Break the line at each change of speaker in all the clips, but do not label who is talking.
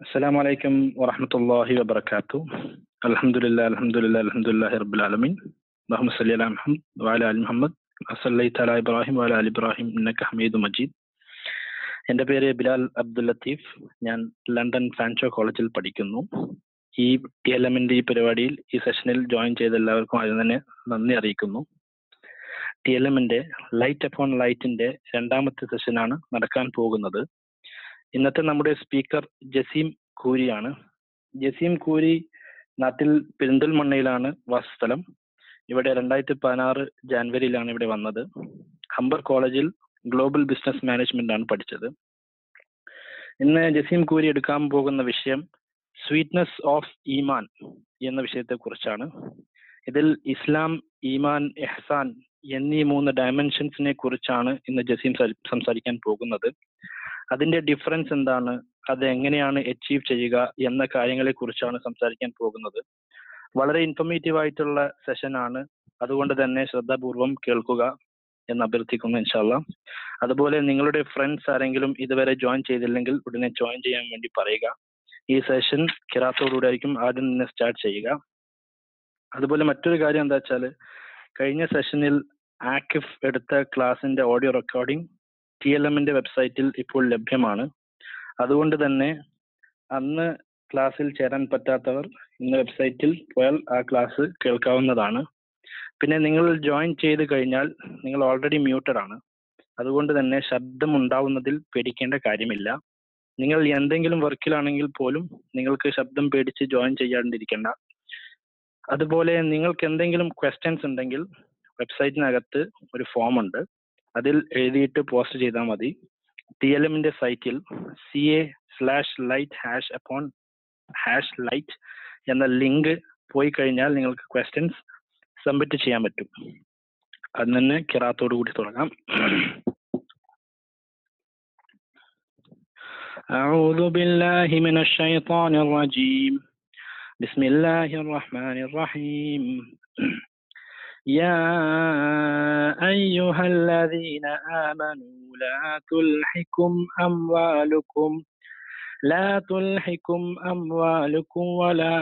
السلام عليكم ورحمة الله وبركاته الحمد لله الحمد لله الحمد لله رب العالمين اللهم صل على محمد وعلى آل محمد صليت على إبراهيم وعلى آل إبراهيم إنك حميد مجيد എൻ്റെ പേര് ബിലാൽ അബ്ദുൽ ലത്തീഫ് ഞാൻ ലണ്ടൻ ഫാൻചോ കോളേജിൽ പഠിക്കുന്നു ഈ ടി എൽ എമ്മിൻ്റെ ഈ പരിപാടിയിൽ ഈ സെഷനിൽ ജോയിൻ ചെയ്ത എല്ലാവർക്കും ആദ്യം തന്നെ നന്ദി അറിയിക്കുന്നു ടി എൽ എമ്മിൻ്റെ ലൈറ്റ് അപ്പോൺ ലൈറ്റിൻ്റെ രണ്ടാമത്തെ സെഷനാണ് നടക്കാൻ പോകുന്നത് ഇന്നത്തെ നമ്മുടെ സ്പീക്കർ ജസീം കൂരിയാണ് ജസീം കൂരി നാട്ടിൽ പെരിന്തൽമണ്ണയിലാണ് വാസസ്ഥലം ഇവിടെ രണ്ടായിരത്തി പതിനാറ് ജാനുവരിയിലാണ് ഇവിടെ വന്നത് ഹംബർ കോളേജിൽ ഗ്ലോബൽ ബിസിനസ് മാനേജ്മെന്റ് ആണ് പഠിച്ചത് ഇന്ന് ജസീം കൂരി എടുക്കാൻ പോകുന്ന വിഷയം സ്വീറ്റ്നെസ് ഓഫ് ഈമാൻ എന്ന വിഷയത്തെ കുറിച്ചാണ് ഇതിൽ ഇസ്ലാം ഈമാൻ എഹ്സാൻ എന്നീ മൂന്ന് ഡയമെൻഷൻസിനെ കുറിച്ചാണ് ഇന്ന് ജസീം സംസാരിക്കാൻ പോകുന്നത് അതിന്റെ ഡിഫറൻസ് എന്താണ് അത് എങ്ങനെയാണ് അച്ചീവ് ചെയ്യുക എന്ന കാര്യങ്ങളെ കുറിച്ചാണ് സംസാരിക്കാൻ പോകുന്നത് വളരെ ഇൻഫർമേറ്റീവ് ആയിട്ടുള്ള സെഷൻ ആണ് അതുകൊണ്ട് തന്നെ ശ്രദ്ധാപൂർവം കേൾക്കുക എന്ന് അഭ്യർത്ഥിക്കുന്നു ഇൻഷാല്ല അതുപോലെ നിങ്ങളുടെ ഫ്രണ്ട്സ് ആരെങ്കിലും ഇതുവരെ ജോയിൻ ചെയ്തില്ലെങ്കിൽ ഉടനെ ജോയിൻ ചെയ്യാൻ വേണ്ടി പറയുക ഈ സെഷൻ കിറാത്തോടുകൂടി ആയിരിക്കും ആദ്യം തന്നെ സ്റ്റാർട്ട് ചെയ്യുക അതുപോലെ മറ്റൊരു കാര്യം എന്താ വെച്ചാൽ കഴിഞ്ഞ സെഷനിൽ ആക്കിഫ് എടുത്ത ക്ലാസിന്റെ ഓഡിയോ റെക്കോർഡിംഗ് ടി എൽ എമ്മിന്റെ വെബ്സൈറ്റിൽ ഇപ്പോൾ ലഭ്യമാണ് അതുകൊണ്ട് തന്നെ അന്ന് ക്ലാസ്സിൽ ചേരാൻ പറ്റാത്തവർ ഇന്ന് വെബ്സൈറ്റിൽ പോയാൽ ആ ക്ലാസ് കേൾക്കാവുന്നതാണ് പിന്നെ നിങ്ങൾ ജോയിൻ ചെയ്ത് കഴിഞ്ഞാൽ നിങ്ങൾ ഓൾറെഡി മ്യൂട്ടഡ് ആണ് അതുകൊണ്ട് തന്നെ ശബ്ദം ഉണ്ടാവുന്നതിൽ പേടിക്കേണ്ട കാര്യമില്ല നിങ്ങൾ എന്തെങ്കിലും വർക്കിലാണെങ്കിൽ പോലും നിങ്ങൾക്ക് ശബ്ദം പേടിച്ച് ജോയിൻ ചെയ്യാണ്ടിരിക്കേണ്ട അതുപോലെ നിങ്ങൾക്ക് എന്തെങ്കിലും ക്വസ്റ്റ്യൻസ് ഉണ്ടെങ്കിൽ വെബ്സൈറ്റിനകത്ത് ഒരു ഫോം ഉണ്ട് അതിൽ എഴുതിയിട്ട് പോസ്റ്റ് ചെയ്താൽ മതി ടി എൽ എമ്മിന്റെ സൈറ്റിൽ C A slash light hash upon hash light എന്ന ലിങ്ക് പോയി കഴിഞ്ഞാൽ നിങ്ങൾക്ക് ക്വസ്റ്റ്യൻസ് സബ്മിറ്റ് ചെയ്യാൻ പറ്റും അതിന് തന്നെ കിറാത്തോടു കൂടി തുടങ്ങാം أعوذ بالله من الشيطان الرجيم بسم الله الرحمن الرحيم يا أيها الذين آمنوا لا تلحكم أموالكم لا تلحكم أموالكم ولا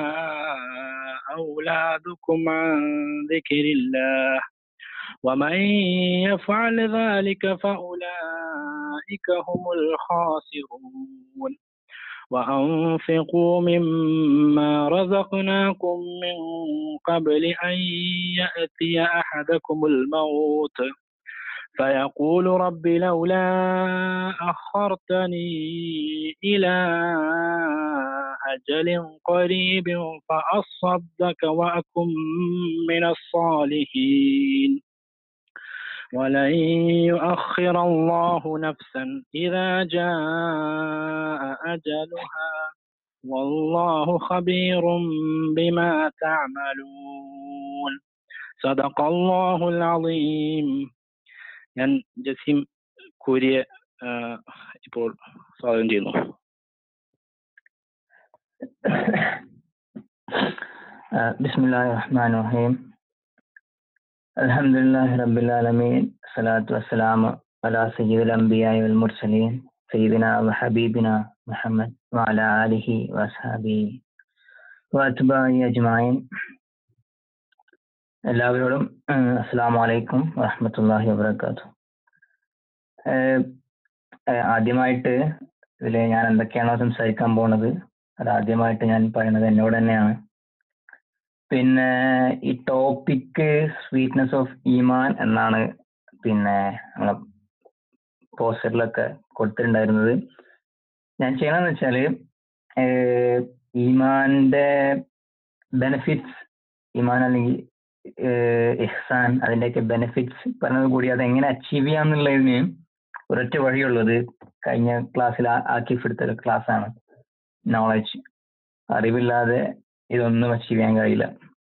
أولادكم عن ذكر الله ومن يفعل ذلك فأولئك هم الخاسرون وأنفقوا مما رزقناكم من قبل أن يأتي أحدكم الموت فيقول رب لولا أخرتني إلى أجل قريب فأصدق وأكن من الصالحين ولن يؤخر الله نفسا إذا جاء أجلها والله خبير بما تعملون صدق الله العظيم ഞാൻ ജസീം കൂരിയെ ഇപ്പോൾ സ്വാഗതം ചെയ്യുന്നു
بسم الله الرحمن الرحيم الحمد لله رب العالمين الصلاة والسلام على سيد الأنبياء والمرسلين سيدنا وحبيبنا محمد وعلى آله وأصحابه وأتباعه أجمعين എല്ലാവരോടും അസ്സാം വലൈക്കും വറഹമത്തല്ലാഹി വബർക്കാത്തു ആദ്യമായിട്ട് ഇതിൽ ഞാൻ എന്തൊക്കെയാണോ സംസാരിക്കാൻ പോണത് അത് ആദ്യമായിട്ട് ഞാൻ പറയുന്നത് എന്നോട് തന്നെയാണ് പിന്നെ ഈ ടോപ്പിക്ക് സ്വീറ്റ്നെസ് ഓഫ് ഈമാൻ എന്നാണ് പിന്നെ നമ്മളെ പോസ്റ്ററിലൊക്കെ കൊടുത്തിട്ടുണ്ടായിരുന്നത് ഞാൻ ചെയ്യണമെന്ന് വെച്ചാല് ഈമാന്റെ ബെനിഫിറ്റ്സ് ഈമാൻ അല്ലെങ്കിൽ ഇഹ്സാൻ അതിന്റെയൊക്കെ ബെനിഫിറ്റ്സ് പറഞ്ഞത് കൂടി അത് എങ്ങനെ അച്ചീവ് ചെയ്യാന്നുള്ളതിന് ഒരൊറ്റ വഴിയുള്ളത് കഴിഞ്ഞ ക്ലാസ്സിൽ ആക്കിഫ് എടുത്ത ഒരു ക്ലാസ് ആണ് നോളജ് അറിവില്ലാതെ ഇതൊന്നും അച്ചീവ് ചെയ്യാൻ കഴിയില്ല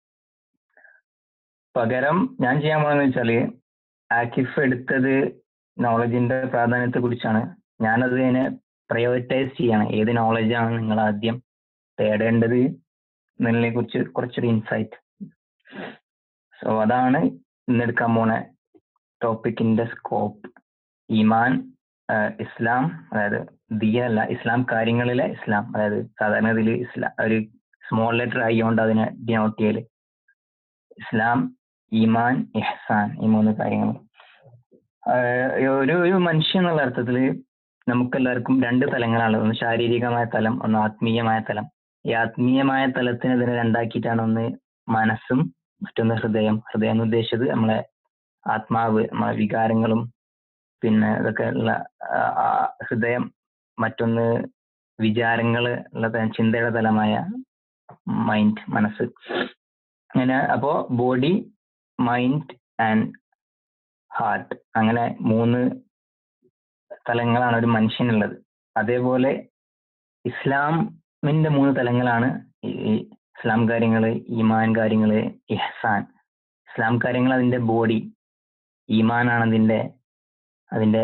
പകരം ഞാൻ ചെയ്യാൻ പോകുന്നത് വെച്ചാല് ആക്കിഫ് എടുത്തത് നോളജിന്റെ പ്രാധാന്യത്തെ കുറിച്ചാണ് ഞാനത് അതിനെ പ്രയോറിറ്റൈസ് ചെയ്യാണ് ഏത് നോളജാണ് നിങ്ങൾ ആദ്യം തേടേണ്ടത് എന്നതിനെ കുറിച്ച് കുറച്ചൊരു ഇൻസൈറ്റ് സോ അതാണ് ഇന്നെടുക്കാൻ പോണ ടോപ്പിക്കിന്റെ സ്കോപ്പ് ഈമാൻ ഇസ്ലാം അതായത് ദിയല്ല ഇസ്ലാം കാര്യങ്ങളിലെ ഇസ്ലാം അതായത് സാധാരണ ഇതിൽ ഇസ്ലാം ഒരു സ്മോൾ ലെറ്റർ ആയിക്കൊണ്ട് അതിനെ ഡിനോട്ട് ചെയ്യല് ഇസ്ലാം ഈമാൻ ഇഹ്സാൻ ഈ മൂന്ന് കാര്യങ്ങൾ ഒരു ഒരു മനുഷ്യൻ എന്നുള്ള അർത്ഥത്തിൽ നമുക്കെല്ലാവർക്കും രണ്ട് തലങ്ങളാണ് ഒന്ന് ശാരീരികമായ തലം ഒന്ന് ആത്മീയമായ തലം ഈ ആത്മീയമായ തലത്തിന് ഇതിനെ രണ്ടാക്കിയിട്ടാണ് ഒന്ന് മനസ്സും മറ്റൊന്ന് ഹൃദയം ഹൃദയം എന്ന് ഉദ്ദേശിച്ചത് നമ്മളെ ആത്മാവ് നമ്മളെ വികാരങ്ങളും പിന്നെ ഇതൊക്കെ ഉള്ള ഹൃദയം മറ്റൊന്ന് വിചാരങ്ങൾ ഉള്ള ചിന്തയുടെ തലമായ മൈൻഡ് മനസ്സ് അങ്ങനെ അപ്പോ ബോഡി മൈൻഡ് ആൻഡ് ഹാർട്ട് അങ്ങനെ മൂന്ന് തലങ്ങളാണ് ഒരു മനുഷ്യനുള്ളത് അതേപോലെ ഇസ്ലാമിന്റെ മൂന്ന് തലങ്ങളാണ് ഈ ഇസ്ലാം കാര്യങ്ങള് ഈമാൻ കാര്യങ്ങള് ഇഹ്സാൻ ഇസ്ലാം കാര്യങ്ങൾ അതിന്റെ ബോഡി ഈമാനാണ് അതിന്റെ അതിന്റെ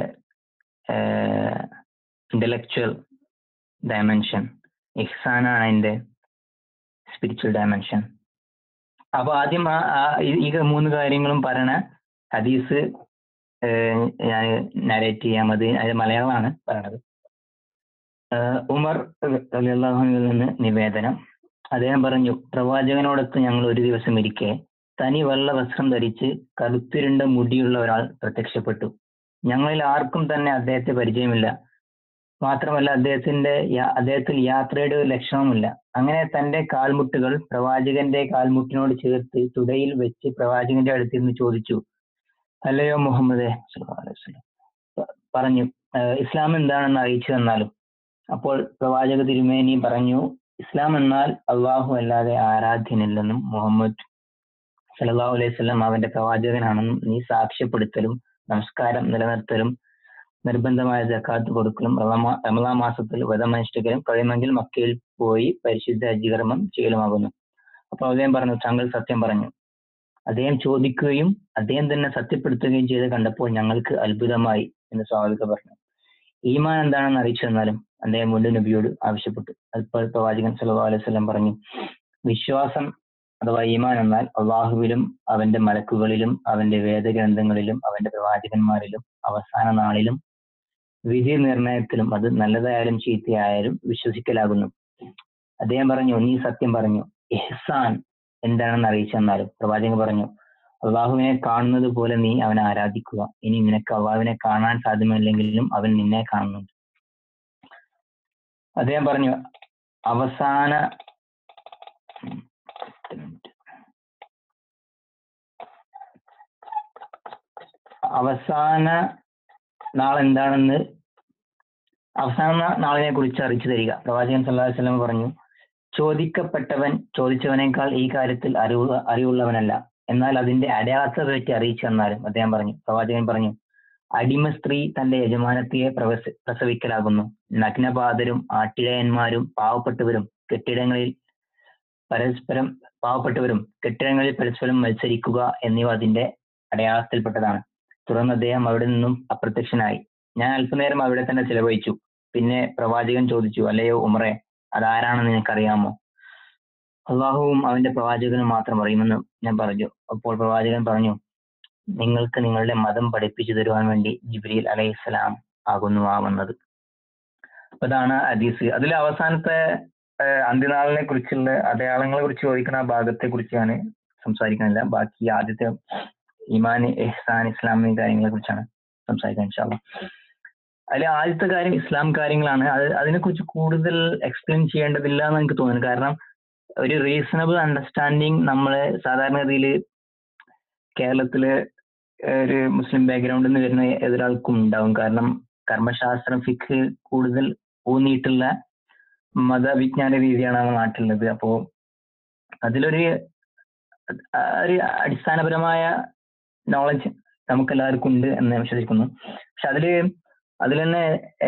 ഇന്റലക്ച്വൽ ഡയമെൻഷൻ ഇഹ്സാനാണ് അതിന്റെ സ്പിരിച്വൽ ഡയമെൻഷൻ അപ്പൊ ആദ്യം ഈ മൂന്ന് കാര്യങ്ങളും പറയണ ഹദീസ് ഞാൻ നരേറ്റ് ചെയ്യാം അത് അത് മലയാളമാണ് പറയണത് ഉമർ അലിയല്ലാഹുവിൽ നിന്ന് നിവേദനം അദ്ദേഹം പറഞ്ഞു പ്രവാചകനോടൊത്ത് ഞങ്ങൾ ഒരു ദിവസം ഇരിക്കെ തനി വെള്ള വസ്ത്രം ധരിച്ച് കറുത്തിരുണ്ട മുടിയുള്ള ഒരാൾ പ്രത്യക്ഷപ്പെട്ടു ഞങ്ങളിൽ ആർക്കും തന്നെ അദ്ദേഹത്തെ പരിചയമില്ല മാത്രമല്ല അദ്ദേഹത്തിന്റെ അദ്ദേഹത്തിൽ യാത്രയുടെ ഒരു ലക്ഷണവുമില്ല അങ്ങനെ തന്റെ കാൽമുട്ടുകൾ പ്രവാചകന്റെ കാൽമുട്ടിനോട് ചേർത്ത് തുടയിൽ വെച്ച് പ്രവാചകന്റെ അടുത്തിരുന്ന് ചോദിച്ചു അല്ലയോ മുഹമ്മദ് പറഞ്ഞു ഇസ്ലാം എന്താണെന്ന് അറിയിച്ചു തന്നാലും അപ്പോൾ പ്രവാചക തിരുമേനി പറഞ്ഞു ഇസ്ലാം എന്നാൽ അള്ളാഹു അല്ലാതെ ആരാധ്യനില്ലെന്നും മുഹമ്മദ് സല്ലല്ലാഹു അലൈഹി വസല്ലം അവന്റെ പ്രവാചകനാണെന്നും നീ സാക്ഷ്യപ്പെടുത്തലും നമസ്കാരം നിലനിർത്തലും നിർബന്ധമായ ജക്കാത്ത് കൊടുക്കലും റമദാ മാസത്തിൽ വ്രതമനുഷ്ഠിക്കലും കഴിയുമെങ്കിൽ മക്കയിൽ പോയി പരിശുദ്ധ ഹജ്ജ് ചെയ്യലുമാകുന്നു അപ്പൊ അദ്ദേഹം പറഞ്ഞു താങ്കൾ സത്യം പറഞ്ഞു അദ്ദേഹം ചോദിക്കുകയും അദ്ദേഹം തന്നെ സത്യപ്പെടുത്തുകയും ചെയ്ത് കണ്ടപ്പോൾ ഞങ്ങൾക്ക് അത്ഭുതമായി എന്ന് സ്വാഭാവിക പറഞ്ഞു ഈമാൻ എന്താണെന്ന് അറിയിച്ചു തന്നാലും അദ്ദേഹം വീണ്ടും നബിയോട് ആവശ്യപ്പെട്ടു അപ്പോൾ പ്രവാചകൻ സല്ലല്ലാഹു അലൈഹി വസല്ലം പറഞ്ഞു വിശ്വാസം അഥവാ ഈമാൻ എന്നാൽ അള്ളാഹുവിലും അവന്റെ മലക്കുകളിലും അവന്റെ വേദഗ്രന്ഥങ്ങളിലും അവന്റെ പ്രവാചകന്മാരിലും അവസാന നാളിലും വിധി നിർണയത്തിലും അത് നല്ലതായാലും ചീത്തയായാലും വിശ്വസിക്കലാകുന്നു അദ്ദേഹം പറഞ്ഞു നീ സത്യം പറഞ്ഞു ഇഹ്സാൻ എന്താണെന്ന് അറിയിച്ചു തന്നാലും പ്രവാചകൻ പറഞ്ഞു അള്ളാഹുവിനെ കാണുന്നത് പോലെ നീ അവനെ ആരാധിക്കുക ഇനി നിനക്ക് അള്ളാഹുവിനെ കാണാൻ സാധ്യമല്ലെങ്കിലും അവൻ നിന്നെ കാണുന്നുണ്ട് അദ്ദേഹം പറഞ്ഞു അവസാന അവസാന നാളെന്താണെന്ന് അവസാന നാളിനെ കുറിച്ച് അറിയിച്ചു തരിക പ്രവാചകൻ സല്ലല്ലാഹു അലൈഹി വസല്ലം പറഞ്ഞു ചോദിക്കപ്പെട്ടവൻ ചോദിച്ചവനേക്കാൾ ഈ കാര്യത്തിൽ അറിവ് അറിവുള്ളവനല്ല എന്നാൽ അതിന്റെ അടയാളത്തെ പറ്റി അറിയിച്ചു തന്നാലും അദ്ദേഹം പറഞ്ഞു പ്രവാചകൻ പറഞ്ഞു അടിമ സ്ത്രീ തന്റെ യജമാനത്തിയെ പ്രവസ പ്രസവിക്കലാകുന്നു നഗ്നപാതരും ആട്ടിടയന്മാരും പാവപ്പെട്ടവരും കെട്ടിടങ്ങളിൽ പരസ്പരം പാവപ്പെട്ടവരും കെട്ടിടങ്ങളിൽ പരസ്പരം മത്സരിക്കുക എന്നിവ അതിന്റെ അടയാളത്തിൽപ്പെട്ടതാണ് തുടർന്ന് അദ്ദേഹം അവിടെ നിന്നും അപ്രത്യക്ഷനായി ഞാൻ അല്പനേരം അവിടെ തന്നെ ചിലവഴിച്ചു പിന്നെ പ്രവാചകൻ ചോദിച്ചു അല്ലയോ ഉമറെ അതാരാണെന്ന് നിനക്കറിയാമോ അള്ളാഹുവും അവന്റെ പ്രവാചകനും മാത്രം അറിയുമെന്ന് ഞാൻ പറഞ്ഞു അപ്പോൾ പ്രവാചകൻ പറഞ്ഞു നിങ്ങൾക്ക് നിങ്ങളുടെ മതം പഠിപ്പിച്ചു തരുവാൻ വേണ്ടി ജിബ്രീൽ അലൈഹിസ്സലാം ആകുന്നു ആ വന്നത് അപ്പൊ ഇതാണ് ഹദീസ് അതിൽ അവസാനത്തെ അന്ത്യനാളിനെ കുറിച്ചുള്ള അടയാളങ്ങളെ കുറിച്ച് ചോദിക്കുന്ന ആ ഭാഗത്തെ കുറിച്ച് ഞാൻ സംസാരിക്കുന്നില്ല ബാക്കി ആദ്യത്തെ ഇമാൻ എഹ്സാൻ ഇസ്ലാമി കാര്യങ്ങളെ കുറിച്ചാണ് സംസാരിക്കാൻ ഇൻഷാല്ല അതിൽ ആദ്യത്തെ കാര്യം ഇസ്ലാം കാര്യങ്ങളാണ് അത് അതിനെക്കുറിച്ച് കൂടുതൽ എക്സ്പ്ലെയിൻ ചെയ്യേണ്ടതില്ല എന്ന് എനിക്ക് തോന്നുന്നു കാരണം ഒരു റീസണബിൾ അണ്ടർസ്റ്റാൻഡിങ് നമ്മള് സാധാരണഗതിയിൽ കേരളത്തില് ഒരു മുസ്ലിം ബാക്ക്ഗ്രൗണ്ടിൽ നിന്ന് വരുന്ന ഏതൊരാൾക്കും ഉണ്ടാവും കാരണം കർമ്മശാസ്ത്രം ഫിക്ക് കൂടുതൽ ഊന്നിയിട്ടുള്ള മതവിജ്ഞാന രീതിയാണ് നമ്മുടെ നാട്ടിലുള്ളത് അപ്പോ അതിലൊരു ഒരു അടിസ്ഥാനപരമായ നോളജ് നമുക്ക് എല്ലാവർക്കും ഉണ്ട് എന്ന് ഞാൻ വിശ്വസിക്കുന്നു പക്ഷെ അതില് അതിൽ തന്നെ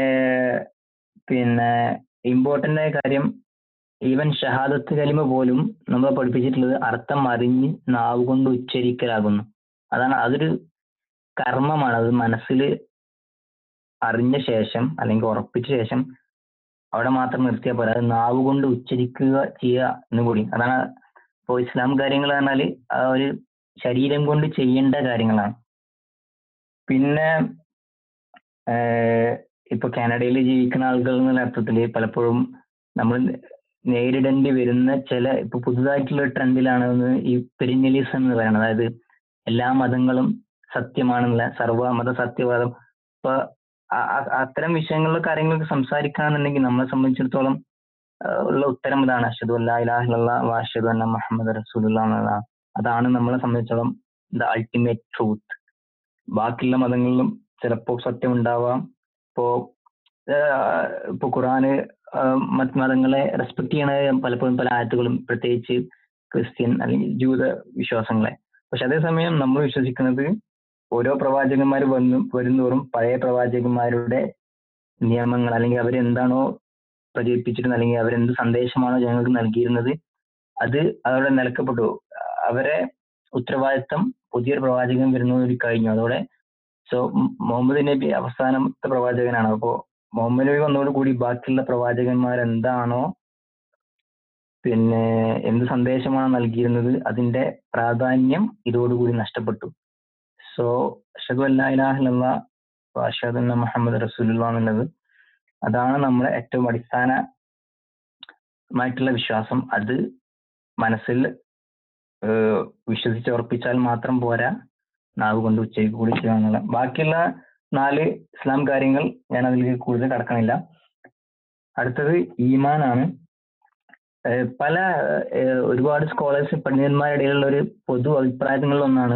പിന്നെ ഇമ്പോർട്ടന്റ് ആയ കാര്യം ഈവൻ ഷഹാദത്ത് കലിമ പോലും നമ്മളെ പഠിപ്പിച്ചിട്ടുള്ളത് അർത്ഥം അറിഞ്ഞ് നാവ് കൊണ്ട് ഉച്ചരിക്കലാകുന്നു അതാണ് അതൊരു കർമ്മമാണ് അത് മനസ്സിൽ അറിഞ്ഞ ശേഷം അല്ലെങ്കിൽ ഉറപ്പിച്ച ശേഷം അവിടെ മാത്രം നിർത്തിയാൽ പോരാ അത് നാവ് കൊണ്ട് ഉച്ചരിക്കുക ചെയ്യുക എന്ന് കൂടി അതാണ് ഇപ്പോൾ ഇസ്ലാം കാര്യങ്ങൾ പറഞ്ഞാൽ ആ ഒരു ശരീരം കൊണ്ട് ചെയ്യേണ്ട കാര്യങ്ങളാണ് പിന്നെ ഇപ്പൊ കാനഡയിൽ ജീവിക്കുന്ന ആളുകൾ എന്നുള്ള അർത്ഥത്തിൽ പലപ്പോഴും നമ്മൾ നേരിടേണ്ടി വരുന്ന ചില ഇപ്പൊ പുതുതായിട്ടുള്ള ട്രെൻഡിലാണ് ഈ പെരിഞ്ഞലിസം എന്ന് പറയുന്നത് അതായത് എല്ലാ മതങ്ങളും സത്യമാണെന്നുള്ള സർവ്വ മത സത്യവാദം ഇപ്പൊ അത്തരം വിഷയങ്ങളിലെ കാര്യങ്ങളൊക്കെ സംസാരിക്കുകയാണെന്നുണ്ടെങ്കിൽ നമ്മളെ സംബന്ധിച്ചിടത്തോളം ഉള്ള ഉത്തരം ഇതാണ് അഷദു അല്ലാ ഇലാഹില്ല വാഷദു അന്ന മുഹമ്മദ് റസൂലുള്ള എന്നുള്ളതാണ് അതാണ് നമ്മളെ സംബന്ധിച്ചിടത്തോളം ദ അൾട്ടിമേറ്റ് ട്രൂത്ത് ബാക്കിയുള്ള മതങ്ങളിലും ചിലപ്പോൾ സത്യം ഉണ്ടാവാം ഇപ്പോ ഇപ്പൊ ഖുറാന് മറ്റ് മതങ്ങളെ റെസ്പെക്ട് ചെയ്യണ പലപ്പോഴും പല ആയത്തുകളും പ്രത്യേകിച്ച് ക്രിസ്ത്യൻ അല്ലെങ്കിൽ ജൂത വിശ്വാസങ്ങളെ പക്ഷെ അതേസമയം നമ്മൾ വിശ്വസിക്കുന്നത് ഓരോ പ്രവാചകന്മാർ വന്നു വരുന്നതോറും പഴയ പ്രവാചകന്മാരുടെ നിയമങ്ങൾ അല്ലെങ്കിൽ അവരെന്താണോ പ്രചരിപ്പിച്ചിരുന്നത് അല്ലെങ്കിൽ അവരെന്ത് സന്ദേശമാണോ ജനങ്ങൾക്ക് നൽകിയിരുന്നത് അത് അതോടെ നിലക്കപ്പെട്ടു അവരെ ഉത്തരവാദിത്തം പുതിയൊരു പ്രവാചകൻ വരുന്നതോട് കഴിഞ്ഞു അതോടെ സോ മുഹമ്മദ് നബി അവസാനത്തെ പ്രവാചകനാണ് അപ്പോ മുഹമ്മദ് നബി വന്നതോടുകൂടി ബാക്കിയുള്ള പ്രവാചകന്മാർ എന്താണോ പിന്നെ എന്ത് സന്ദേശമാണ് നൽകിയിരുന്നത് അതിന്റെ പ്രാധാന്യം ഇതോടുകൂടി നഷ്ടപ്പെട്ടു സോ അഷദു അല്ലാഹില്ല അഷദ് മുഹമ്മദ് റസൂലുള്ള എന്നുള്ളത് അതാണ് നമ്മളെ ഏറ്റവും അടിസ്ഥാനമായിട്ടുള്ള വിശ്വാസം അത് മനസ്സിൽ വിശ്വസിച്ചുറപ്പിച്ചാൽ മാത്രം പോരാ നാവ് കൊണ്ട് ഉച്ചയ്ക്ക് കൂടി ചെയ്യാന്നുള്ള ബാക്കിയുള്ള നാല് ഇസ്ലാം കാര്യങ്ങൾ ഞാൻ അതിലേക്ക് കൂടുതൽ കടക്കണില്ല അടുത്തത് ഈമാനാണ് പല ഒരുപാട് സ്കോളേഴ്സ് പണ്ഡിതന്മാരുടെ ഇടയിലുള്ള ഒരു പൊതു അഭിപ്രായങ്ങളിൽ ഒന്നാണ്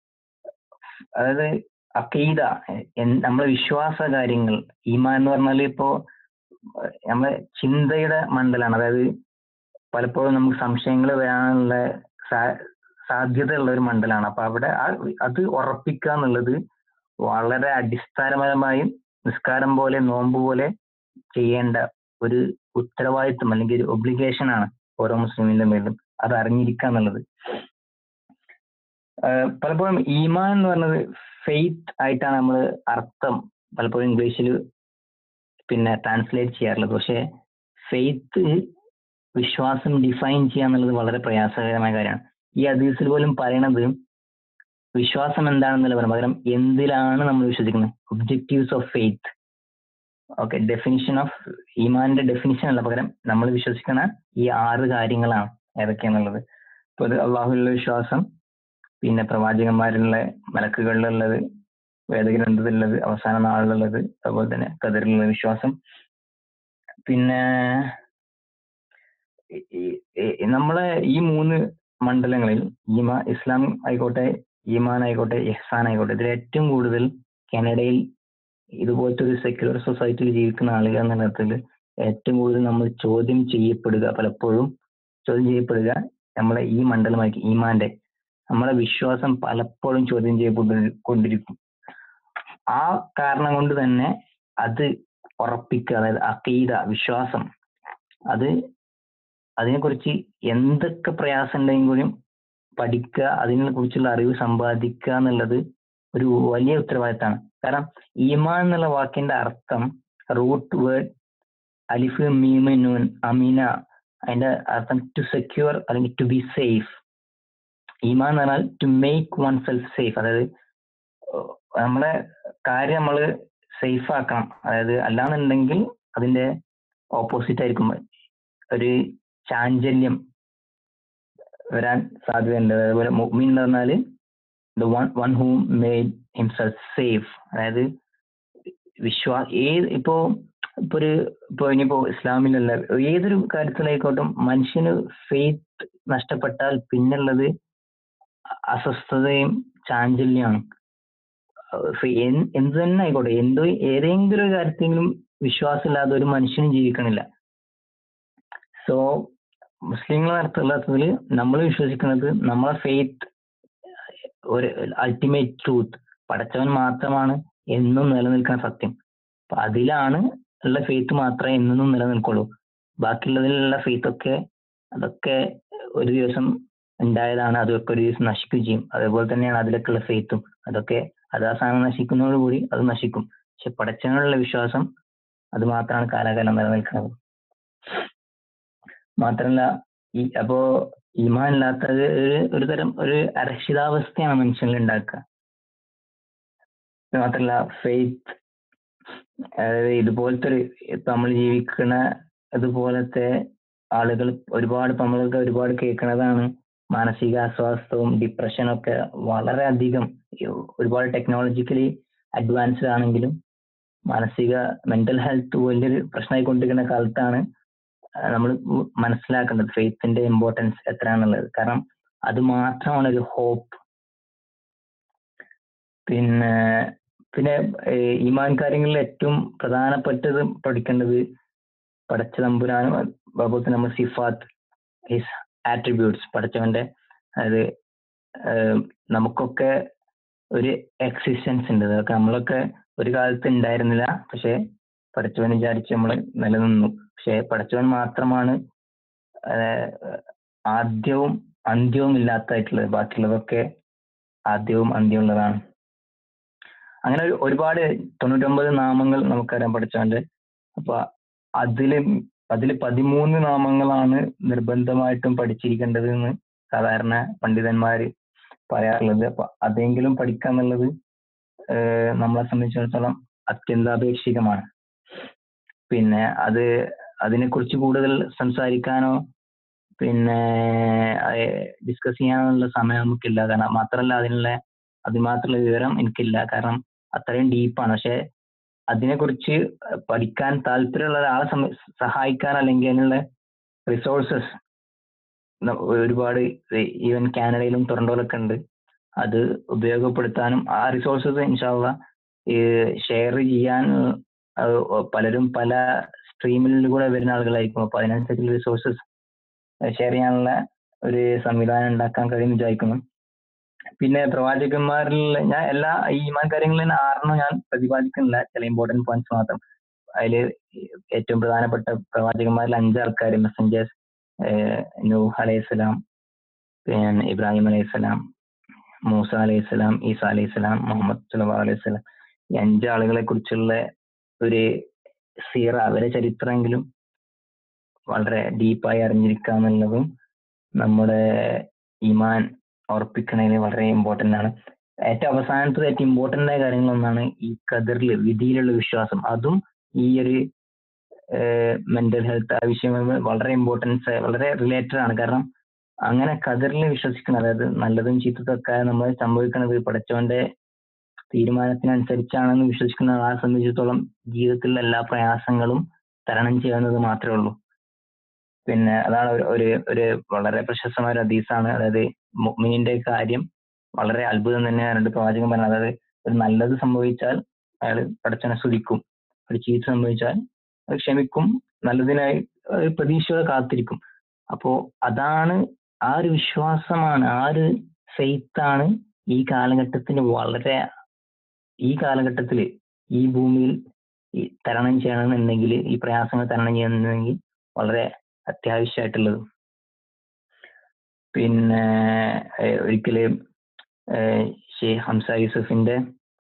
അതായത് അക്കീദ നമ്മളെ വിശ്വാസ കാര്യങ്ങൾ ഈമാൻ എന്ന് പറഞ്ഞാൽ ഇപ്പോ നമ്മളെ ചിന്തയുടെ മണ്ഡലാണ് അതായത് പലപ്പോഴും നമുക്ക് സംശയങ്ങൾ വരാനുള്ള സാധ്യതയുള്ള ഒരു മണ്ഡലാണ് അപ്പൊ അവിടെ അത് ഉറപ്പിക്കുക എന്നുള്ളത് വളരെ അടിസ്ഥാനപരമായും നിസ്കാരം പോലെ നോമ്പ് പോലെ ചെയ്യേണ്ട ഒരു ഉത്തരവാദിത്വം അല്ലെങ്കിൽ ഒരു ഒബ്ലിഗേഷൻ ആണ് ഓരോ മുസ്ലിമിന്റെ മേലും അത് അറിഞ്ഞിരിക്കുക എന്നുള്ളത് പലപ്പോഴും ഈമാൻ എന്ന് പറഞ്ഞത് ഫെയ്ത്ത് ആയിട്ടാണ് നമ്മൾ അർത്ഥം പലപ്പോഴും ഇംഗ്ലീഷിൽ പിന്നെ ട്രാൻസ്ലേറ്റ് ചെയ്യാറുള്ളത് പക്ഷെ ഫെയ്ത്ത് വിശ്വാസം ഡിഫൈൻ ചെയ്യുക എന്നുള്ളത് വളരെ പ്രയാസകരമായ കാര്യമാണ് ഈ ഹദീസിൽ പോലും പറയണത് വിശ്വാസം എന്താണെന്നല്ല പറയാം പകരം എന്തിലാണ് നമ്മൾ വിശ്വസിക്കുന്നത് objectives of faith okay definition of ഈമാന്റെ ഡെഫിനിഷൻ അല്ല പകരം നമ്മൾ വിശ്വസിക്കുന്ന ഈ ആറ് കാര്യങ്ങളാണ് ഏതൊക്കെയാന്നുള്ളത് ഇപ്പൊ ഇത് അള്ളാഹുലുള്ള വിശ്വാസം പിന്നെ പ്രവാചകന്മാരിലുള്ള മലക്കുകളിലുള്ളത് വേദഗ്രന്ഥത്തിലുള്ളത് അവസാന നാളിലുള്ളത് അതുപോലെ തന്നെ കതിരിലുള്ള വിശ്വാസം പിന്നെ നമ്മളെ ഈ മൂന്ന് മണ്ഡലങ്ങളിൽ ഈമാ ഇസ്ലാം ആയിക്കോട്ടെ ഈമാൻ ആയിക്കോട്ടെ ഇഹ്സാൻ ആയിക്കോട്ടെ ഇതിൽ ഏറ്റവും കൂടുതൽ കാനഡയിൽ ഇതുപോലത്തെ ഒരു സെക്യുലർ സൊസൈറ്റിയിൽ ജീവിക്കുന്ന ആളുകൾ എന്ന തരത്തിൽ ഏറ്റവും കൂടുതൽ നമ്മൾ ചോദ്യം ചെയ്യപ്പെടുക പലപ്പോഴും ചോദ്യം ചെയ്യപ്പെടുക നമ്മളെ ഈ മണ്ഡലമായിരിക്കും ഈമാന്റെ നമ്മളെ വിശ്വാസം പലപ്പോഴും ചോദ്യം ചെയ്യപ്പെട്ടുകൊണ്ടിരിക്കും ആ കാരണം കൊണ്ട് തന്നെ അത് ഉറപ്പിക്കുക അതായത് അക്കീത വിശ്വാസം അത് അതിനെക്കുറിച്ച് എന്തൊക്കെ പ്രയാസം ഉണ്ടെങ്കിലും പഠിക്കുക അതിനെ കുറിച്ചുള്ള അറിവ് സമ്പാദിക്കുക എന്നുള്ളത് ഒരു വലിയ ഉത്തരവാദിത്തമാണ് കാരണം ഈമാൻ എന്നുള്ള വാക്കിന്റെ അർത്ഥം റൂട്ട് വേർഡ് അലിഫ് മീമ നൂൻ അമീന അതിന്റെ അർത്ഥം ടു സെക്യൂർ അല്ലെങ്കിൽ ടു ബി സേഫ് ഈമാൻ എന്ന് പറഞ്ഞാൽ to make oneself safe അതായത് നമ്മളെ കാര്യം നമ്മൾ സേഫ് ആക്കണം അതായത് അല്ലാന്നുണ്ടെങ്കിൽ അതിന്റെ ഓപ്പോസിറ്റ് ആയിരിക്കും ഒരു ചാഞ്ചല്യം വരാൻ സാധ്യതയുണ്ട് അതേപോലെ മുഅ്മിൻ എന്ന് പറഞ്ഞാൽ the one one who made himself safe അതായത് വിശ്വാ ഏത് ഇപ്പോ ഇപ്പൊ ഒരു ഇപ്പൊ ഇനിയിപ്പോ ഇസ്ലാമിലല്ല ഏതൊരു കാര്യത്തിലായിക്കോട്ടും മനുഷ്യന് ഫെയ്ത്ത് നഷ്ടപ്പെട്ടാൽ പിന്നുള്ളത് അസ്വസ്ഥതയും ചാഞ്ചല്യമാണ് എന്ത് തന്നെ ആയിക്കോട്ടെ എന്തോ ഏതെങ്കിലും ഒരു കാര്യത്തിലും വിശ്വാസമില്ലാതെ ഒരു മനുഷ്യനും ജീവിക്കണില്ല സോ മുസ്ലിങ്ങൾ അർത്ഥത്തിൽ നമ്മൾ വിശ്വസിക്കുന്നത് നമ്മളെ ഫെയ്ത്ത് ഒരു അൾട്ടിമേറ്റ് ട്രൂത്ത് പടച്ചവൻ മാത്രമാണ് എന്നും നിലനിൽക്കുന്ന സത്യം അപ്പൊ അതിലാണ് ഉള്ള ഫെയ്ത്ത് മാത്രമേ എന്നും നിലനിൽക്കുള്ളൂ ബാക്കിയുള്ളതിലുള്ള ഫെയ്ത്ത് ഒക്കെ അതൊക്കെ ഒരു ദിവസം ഉണ്ടായതാണ് അതൊക്കെ ഒരു ദിവസം നശിക്കുകയും ചെയ്യും അതേപോലെ തന്നെയാണ് അതിലൊക്കെയുള്ള ഫെയ്ത്തും അതൊക്കെ അത് ആ സാധനം നശിക്കുന്നതോടുകൂടി അത് നശിക്കും പക്ഷെ പടച്ചവനുള്ള വിശ്വാസം അത് മാത്രമാണ് കാലാകാലം നിലനിൽക്കുന്നത് മാത്രമല്ല ഈ അപ്പോ ഈമാൻ ഇല്ലാത്തത് ഒരു തരം ഒരു അരക്ഷിതാവസ്ഥയാണ് മനുഷ്യനിൽ ഉണ്ടാക്കുക മാത്രമല്ല ഫെയ്ത്ത് അതായത് ഇതുപോലത്തെ ഒരു ഇപ്പൊ നമ്മൾ ജീവിക്കുന്ന ഇതുപോലത്തെ ആളുകൾ ഒരുപാട് ഇപ്പൊ നമ്മളൊക്കെ ഒരുപാട് കേൾക്കുന്നതാണ് മാനസിക അസ്വാസ്ഥവും ഡിപ്രഷനും ഒക്കെ വളരെയധികം ഒരുപാട് ടെക്നോളജിക്കലി അഡ്വാൻസ്ഡ് ആണെങ്കിലും മാനസിക മെന്റൽ ഹെൽത്ത് വലിയൊരു പ്രശ്നമായിക്കൊണ്ടിരിക്കുന്ന കാലത്താണ് നമ്മൾ മനസ്സിലാക്കേണ്ടത് ഫെയ്ത്തിന്റെ ഇമ്പോർട്ടൻസ് എത്രയാണെന്നുള്ളത് കാരണം അത് മാത്രമാണ് ഒരു ഹോപ്പ് പിന്നെ പിന്നെ ഈമാൻ കാര്യങ്ങളിൽ ഏറ്റവും പ്രധാനപ്പെട്ടത് പഠിക്കേണ്ടത് പടച്ച തമ്പുരാനും അതുപോലെ നമ്മൾ സിഫാത്ത് ഹിസ് ആട്രിബ്യൂട്ട്സ് പഠിച്ചവന്റെ അതായത് നമുക്കൊക്കെ ഒരു എക്സിസ്റ്റൻസ് ഉണ്ട് അതൊക്കെ നമ്മളൊക്കെ ഒരു കാലത്ത് ഉണ്ടായിരുന്നില്ല പക്ഷെ പഠിച്ചവൻ വിചാരിച്ച് നമ്മൾ നിലനിന്നു പക്ഷെ പഠിച്ചവൻ മാത്രമാണ് ആദ്യവും അന്ത്യവും ഇല്ലാത്തതായിട്ടുള്ളത് ബാക്കിയുള്ളതൊക്കെ ആദ്യവും അന്ത്യമുള്ളതാണ് അങ്ങനെ ഒരുപാട് തൊണ്ണൂറ്റൊമ്പത് നാമങ്ങൾ നമുക്കറിയാൻ പഠിച്ചവന്റെ അപ്പൊ അതില് അതിൽ പതിമൂന്ന് നാമങ്ങളാണ് നിർബന്ധമായിട്ടും പഠിച്ചിരിക്കേണ്ടത് എന്ന് സാധാരണ പണ്ഡിതന്മാര് പറയാറുള്ളത് അപ്പൊ അതെങ്കിലും പഠിക്കുക എന്നുള്ളത് നമ്മളെ സംബന്ധിച്ചിടത്തോളം അത്യന്താപേക്ഷികമാണ് പിന്നെ അത് അതിനെക്കുറിച്ച് കൂടുതൽ സംസാരിക്കാനോ പിന്നെ ഡിസ്കസ് ചെയ്യാനുള്ള സമയം നമുക്കില്ല കാരണം മാത്രമല്ല അതിനുള്ള അതുമാത്രമുള്ള വിവരം എനിക്കില്ല കാരണം അത്രയും ഡീപ്പാണ് പക്ഷെ അതിനെക്കുറിച്ച് പഠിക്കാൻ താല്പര്യമുള്ള ഒരാളെ സഹായിക്കാൻ അല്ലെങ്കിൽ അതിനുള്ള റിസോഴ്സസ് ഒരുപാട് ഈവൻ കാനഡയിലും ടൊറന്റോയിലൊക്കെ ഉണ്ട് അത് ഉപയോഗപ്പെടുത്താനും ആ റിസോഴ്സസ് ഇൻഷാല്ല ഷെയർ ചെയ്യാൻ പലരും പല സ്ട്രീമിലൂടെ വരുന്ന ആളുകളായിരിക്കും അപ്പൊ അതിനനുസരിച്ചുള്ള റിസോഴ്സസ് ഷെയർ ചെയ്യാനുള്ള ഒരു സംവിധാനം ഉണ്ടാക്കാൻ കഴിയും വിചാരിക്കുന്നു പിന്നെ പ്രവാചകന്മാരിൽ ഞാൻ എല്ലാ ഈ ഈമാൻ കാര്യങ്ങളിൽ ആറെണ്ണം ഞാൻ പ്രതിപാദിക്കുന്നില്ല ചില ഇമ്പോർട്ടന്റ് പോയിന്റ്സ് മാത്രം അതിൽ ഏറ്റവും പ്രധാനപ്പെട്ട പ്രവാചകന്മാരിൽ അഞ്ചാൾക്കാർ മെസ്സഞ്ചേഴ്സ് നൂഹ് അലൈഹിസ്സലാം പിന്നെ ഇബ്രാഹിം അലൈഹിസ്സലാം മൂസ അലൈഹിസ്സലാം ഈസ അലൈഹിസ്സലാം മുഹമ്മദ് സല്ലല്ലാഹു അലൈഹി വസല്ലം ഈ അഞ്ചാളുകളെ കുറിച്ചുള്ള ഒരു സീറ അവരെ ചരിത്രമെങ്കിലും വളരെ ഡീപ്പായി അറിഞ്ഞിരിക്കുക എന്നുള്ളതും നമ്മുടെ ഇമാൻ ഉറപ്പിക്കുന്നതിന് വളരെ ഇമ്പോർട്ടന്റ് ആണ് ഏറ്റവും അവസാനത്തെ ഏറ്റവും ഇമ്പോർട്ടന്റ് ആയ കാര്യങ്ങളൊന്നാണ് ഈ കതിറിൽ വിധിയിലുള്ള വിശ്വാസം അതും ഈ ഒരു മെന്റൽ ഹെൽത്ത് ആ വിഷയങ്ങൾ വളരെ ഇമ്പോർട്ടൻസ് വളരെ റിലേറ്റഡ് ആണ് കാരണം അങ്ങനെ കതിറിൽ വിശ്വസിക്കുന്നത് അതായത് നല്ലതും ചീത്തതൊക്കെ നമ്മൾ സംഭവിക്കുന്നത് പഠിച്ചവന്റെ തീരുമാനത്തിനനുസരിച്ചാണെന്ന് വിശ്വസിക്കുന്ന ആളെ സംബന്ധിച്ചിടത്തോളം ജീവിതത്തിലെ എല്ലാ പ്രയാസങ്ങളും തരണം ചെയ്യുന്നത് മാത്രമേ ഉള്ളൂ പിന്നെ അതാണ് ഒരു ഒരു വളരെ പ്രശസ്തമായ ഒരു ഹദീസാണ് അതായത് മുഅ്മിനിന്റെ കാര്യം വളരെ അത്ഭുതം തന്നെയാണ് രണ്ട് പ്രവാചകൻ പറഞ്ഞത് അതായത് ഒരു നല്ലത് സംഭവിച്ചാൽ അയാൾ പടച്ചനെ സ്തുതിക്കും ഒരു ചീത്ത സംഭവിച്ചാൽ അത് ക്ഷമിക്കും നല്ലതിനായി പ്രതീക്ഷയോടെ കാത്തിരിക്കും അപ്പോ അതാണ് ആ ഒരു വിശ്വാസമാണ് ആ ഒരു ഫെയ്ത്താണ് ഈ കാലഘട്ടത്തിന് വളരെ ഈ കാലഘട്ടത്തിൽ ഈ ഭൂമിയിൽ ഈ തരണം ചെയ്യണമെന്നുണ്ടെങ്കിൽ ഈ പ്രയാസങ്ങൾ തരണം ചെയ്യണമെന്നുണ്ടെങ്കിൽ വളരെ അത്യാവശ്യമായിട്ടുള്ളത് പിന്നെ ഒരിക്കല് ഷെയ്ഖ് ഹംസ യൂസഫിന്റെ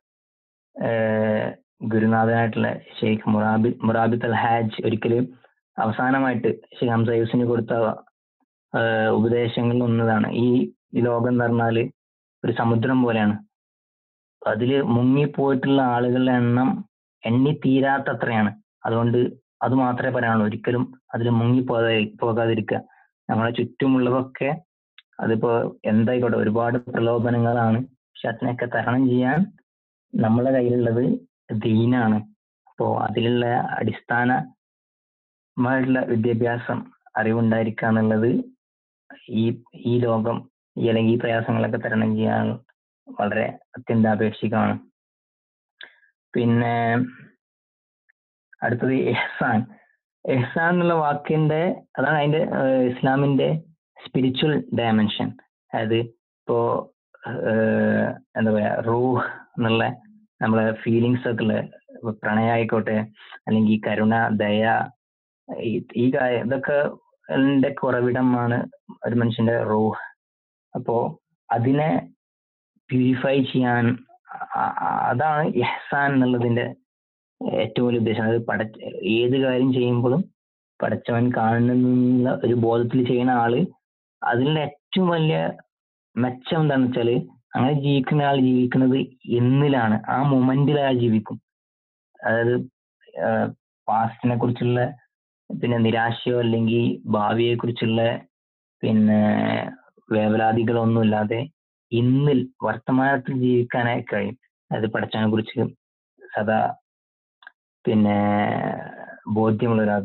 ഗുരുനാഥനായിട്ടുള്ള ഷെയ്ഖ് മുറാബി മുറാബിത്ത് അൽ ഹാജ് ഒരിക്കല് അവസാനമായിട്ട് ഷെയ്ഖ് ഹംസ യൂസിന് കൊടുത്ത ഉപദേശങ്ങളിൽ ഒന്നതാണ് ഈ ഈ ലോകം എന്ന് പറഞ്ഞാല് ഒരു സമുദ്രം പോലെയാണ് അതില് മുങ്ങിപ്പോയിട്ടുള്ള ആളുകളുടെ എണ്ണം എണ്ണി തീരാത്തത്രയാണ് അതുകൊണ്ട് അത് മാത്രമേ പറയാനുള്ളൂ ഒരിക്കലും അതിൽ മുങ്ങി പോകാതെ പോകാതിരിക്കുക നമ്മളെ ചുറ്റുമുള്ളതൊക്കെ അതിപ്പോ എന്തായിക്കോട്ടെ ഒരുപാട് പ്രലോഭനങ്ങളാണ് പക്ഷെ അതിനൊക്കെ തരണം ചെയ്യാൻ നമ്മളെ കയ്യിലുള്ളത് ദീനാണ് അപ്പോ അതിലുള്ള അടിസ്ഥാനമായിട്ടുള്ള വിദ്യാഭ്യാസം അറിവുണ്ടായിരിക്കുക എന്നുള്ളത് ഈ ഈ ലോകം ഈ അല്ലെങ്കിൽ ഈ പ്രയാസങ്ങളൊക്കെ തരണം ചെയ്യാൻ വളരെ അത്യന്താപേക്ഷികമാണ് പിന്നെ അടുത്തത് എഹ്സാൻ എഹ്സാൻ എന്നുള്ള വാക്കിന്റെ അതാണ് അതിന്റെ ഇസ്ലാമിന്റെ സ്പിരിച്വൽ ഡയമെൻഷൻ അതായത് ഇപ്പോ എന്താ പറയാ റൂഹ് എന്നുള്ള നമ്മളെ ഫീലിങ്സ് ഒക്കെ ഉള്ള പ്രണയമായിക്കോട്ടെ അല്ലെങ്കിൽ കരുണ ദയ ഈ ഇതൊക്കെ കുറവിടമാണ് ഒരു മനുഷ്യന്റെ റൂഹ് അപ്പോ അതിനെ പ്യൂരിഫൈ ചെയ്യാൻ അതാണ് ഇഹ്സാൻ എന്നുള്ളതിന്റെ ഏറ്റവും വലിയ ഉദ്ദേശം അതായത് പട ഏത് കാര്യം ചെയ്യുമ്പോഴും പടച്ചവൻ കാണുന്നുള്ള ഒരു ബോധത്തിൽ ചെയ്യുന്ന ആള് അതിന്റെ ഏറ്റവും വലിയ മെച്ചം എന്താണെന്ന് വെച്ചാല് അങ്ങനെ ജീവിക്കുന്ന ആൾ ജീവിക്കുന്നത് എന്നിലാണ് ആ മൊമെന്റിൽ അയാൾ ജീവിക്കും അതായത് പാസ്റ്റിനെ കുറിച്ചുള്ള പിന്നെ നിരാശയോ അല്ലെങ്കിൽ ഭാവിയെ കുറിച്ചുള്ള പിന്നെ വേവലാതികളൊന്നും ഇല്ലാതെ ഇന്നിൽ വർത്തമാനത്തിൽ ജീവിക്കാനായി കഴിയും അതായത് പഠിച്ചതിനെ കുറിച്ച് സദാ പിന്നെ ബോധ്യമുള്ള ഒരാൾ